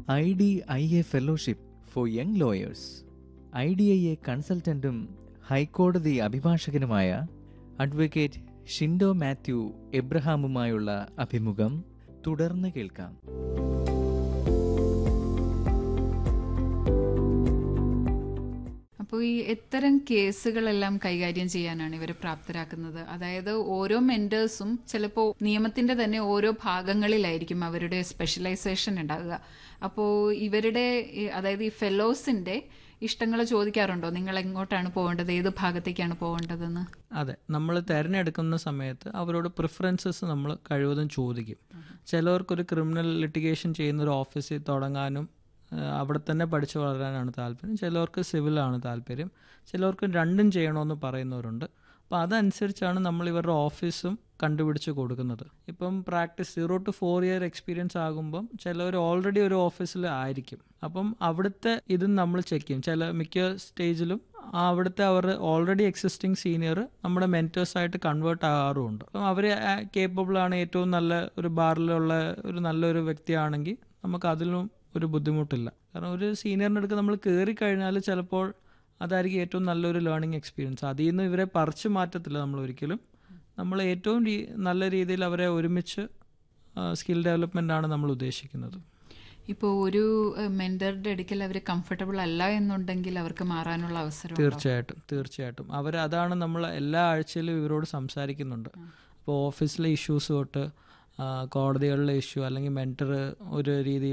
I D I A fellowship for young lawyers I D I A കൺസൾട്ടന്റും ഹൈക്കോടതി അഭിഭാഷകനുമായ advocate Shindo Mathew എബ്രഹാമുമായുള്ള അഭിമുഖം തുടർന്ന് കേൾക്കാം അപ്പോൾ ഈ ഇത്തരം കേസുകളെല്ലാം കൈകാര്യം ചെയ്യാനാണ് ഇവരെ പ്രാപ്തരാക്കുന്നത് അതായത് ഓരോ മെന്റേഴ്സും ചിലപ്പോൾ നിയമത്തിന്റെ തന്നെ ഓരോ ഭാഗങ്ങളിലായിരിക്കും അവരുടെ സ്പെഷ്യലൈസേഷൻ ഉണ്ടാകുക അപ്പോൾ ഇവരുടെ ഈ അതായത് ഈ ഫെലോസിന്റെ ഇഷ്ടങ്ങൾ ചോദിക്കാറുണ്ടോ നിങ്ങൾ എങ്ങോട്ടാണ് പോകേണ്ടത് ഏത് ഭാഗത്തേക്കാണ് പോകേണ്ടതെന്ന് അതെ നമ്മൾ തിരഞ്ഞെടുക്കുന്ന സമയത്ത് അവരോട് പ്രിഫറൻസസ് നമ്മൾ കഴിവതും ചോദിക്കും ചിലവർക്കൊരു ക്രിമിനൽ ലിറ്റിഗേഷൻ ചെയ്യുന്ന ഒരു ഓഫീസിൽ തുടങ്ങാനും ആ, അവിടെ തന്നെ പഠിച്ചു വളരാനാണ് താല്പര്യം ചിലവർക്ക് സിവിലാണ് താല്പര്യം ചിലവർക്ക് രണ്ടും ചെയ്യണമെന്ന് പറയുന്നവരുണ്ട് അപ്പോൾ അതനുസരിച്ചാണ് നമ്മൾ ഇവരുടെ ഓഫീസും കണ്ടുപിടിച്ച് കൊടുക്കുന്നത് ഇപ്പം practice zero to four year experience ആകുമ്പം ചിലവർ ഓൾറെഡി ഒരു ഓഫീസിൽ ആയിരിക്കും അപ്പം അവിടുത്തെ ഇതും നമ്മൾ ചെക്ക് ചെയ്യും ചില മിക്ക സ്റ്റേജിലും ആ അവിടുത്തെ അവർ ഓൾറെഡി എക്സിസ്റ്റിംഗ് സീനിയർ നമ്മുടെ mentors ആയിട്ട് കൺവേർട്ട് ആകാറുമുണ്ട് അപ്പം അവർ കേപ്പബിൾ ആണ് ഏറ്റവും നല്ല ഒരു ബാറിലുള്ള ഒരു നല്ലൊരു വ്യക്തിയാണെങ്കിൽ നമുക്ക് അതിലും ഒരു ബുദ്ധിമുട്ടില്ല കാരണം ഒരു സീനിയറിൻ്റെ അടുക്ക് നമ്മൾ കയറി കഴിഞ്ഞാൽ ചിലപ്പോൾ അതായിരിക്കും ഏറ്റവും നല്ലൊരു ലേണിംഗ് എക്സ്പീരിയൻസ് അതിൽ നിന്ന് ഇവരെ പറിച്ചു മാറ്റത്തില്ല നമ്മൾ ഒരിക്കലും നമ്മൾ ഏറ്റവും രീ- നല്ല രീതിയിൽ അവരെ ഒരുമിച്ച് സ്കിൽ ഡെവലപ്മെൻ്റ് ആണ് നമ്മൾ ഉദ്ദേശിക്കുന്നത് ഇപ്പോൾ ഒരു മെന്ററുടെ അടുക്കൽ അവർ കംഫർട്ടബിൾ അല്ല എന്നുണ്ടെങ്കിൽ അവർക്ക് മാറാനുള്ള അവസരം ഉണ്ടോ? തീർച്ചയായിട്ടും തീർച്ചയായിട്ടും അവർ അതാണ് നമ്മൾ എല്ലാ ആഴ്ചയിലും ഇവരോട് സംസാരിക്കുന്നുണ്ട് അപ്പോൾ ഓഫീസിലെ ഇഷ്യൂസ് തൊട്ട് ആ, കോടതികളിലെ ഇഷ്യൂ അല്ലെങ്കിൽ മെൻറ്റർ ഒരു രീതിയിൽ